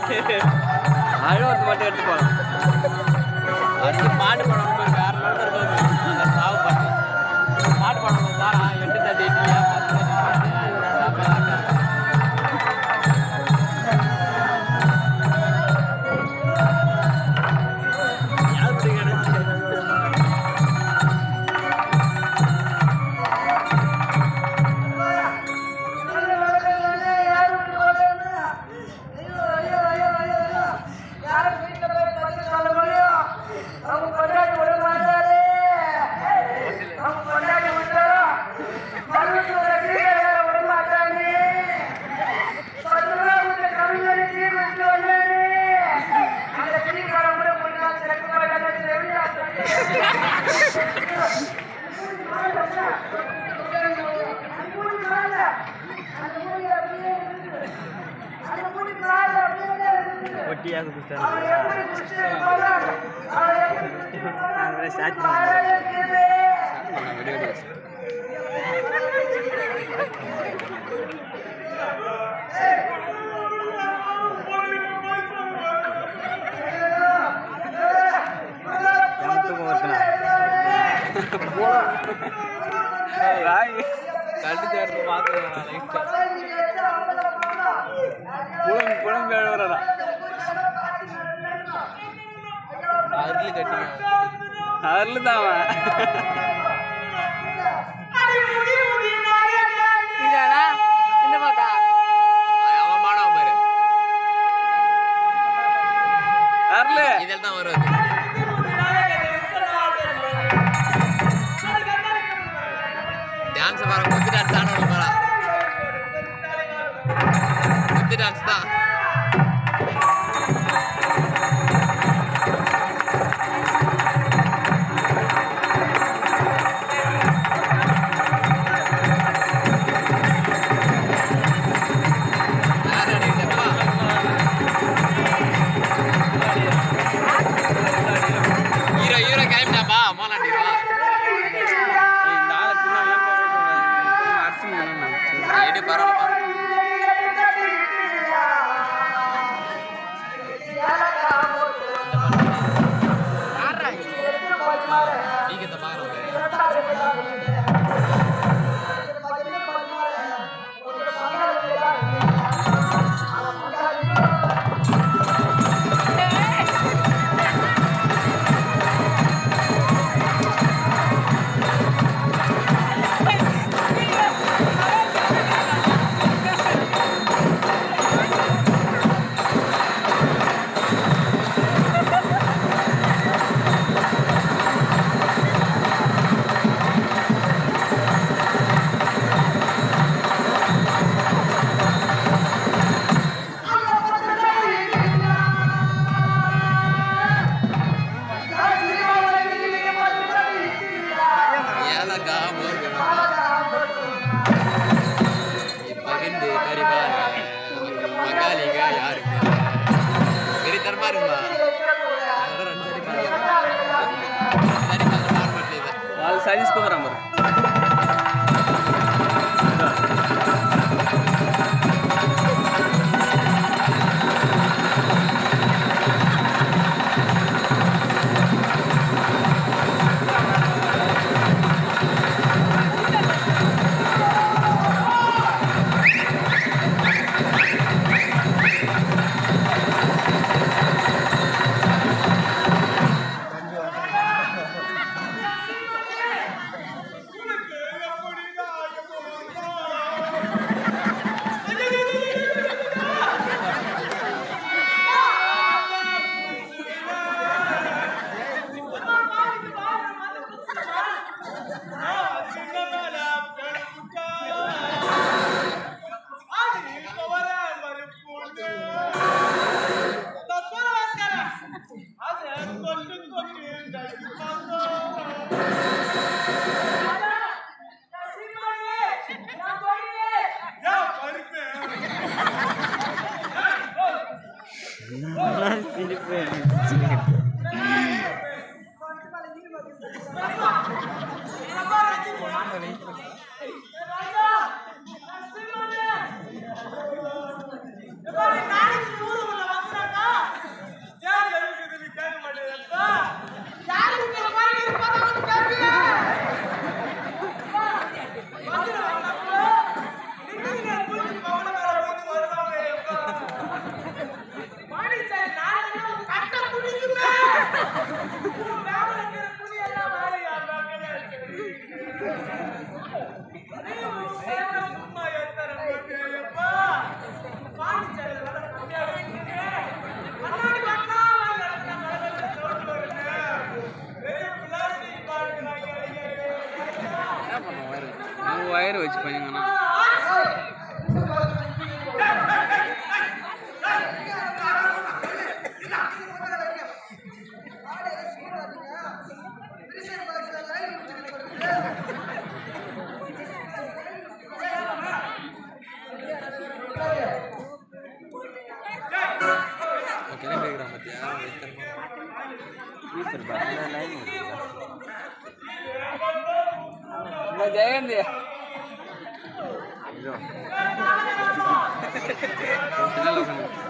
அழுவது மட்டும் எடுத்து போகலாம் அடுத்து பாட்டு படம் போய் வேற லெவலில் இருக்கும் அந்த சாவு பாட்டு பாட்டு படம் பாரா எட்டு தட்டி இட்லியா பத்து தட்டி பாட்டு சாப்பிடலாம் யாரு கிடைச்சு ஒட்டியாக கண்டிச்சு எடுத்து பார்த்துருக்கேன் லைட்டாக புலம் புலம் எழுவுறா அருள் கட்டி அருள் தான் அவன் இதானா இந்த பாட்டா அவன் மாணவன் பாரு அருள் இதில் தான் வருவது டான்ஸ் பாரு குத்து டான்ஸ் ஆனவங்க பாரா குத்து டான்ஸ் தான் யார் அடிக்கிறப்பா ஹீரோ ஹீரோ கிளம்பிட்டாப்பா மாலாண்டிடுவா இந்த ஆளை பின்னாடி ஏன் போடுறது? அரிசி வேணும்னா. எடு பரவாயில்ல நீங்க பாருங்க ஏலக்கா பகிர்ந்து கரிபா மகாலிகா யாருக்கு பெரிய தரமா இருக்குமா அதோட ரெண்டு தடி பாருங்க. தடி பாருங்க, normal இது. వాళ్ళు సైన్స్ కుదరా మరి நாளைக்கு ஊரு உள்ள வந்து ஓகே பேக்கிறான் பார்த்தியா இந்த ஜெயந்தி பின்னால் உட்காந்து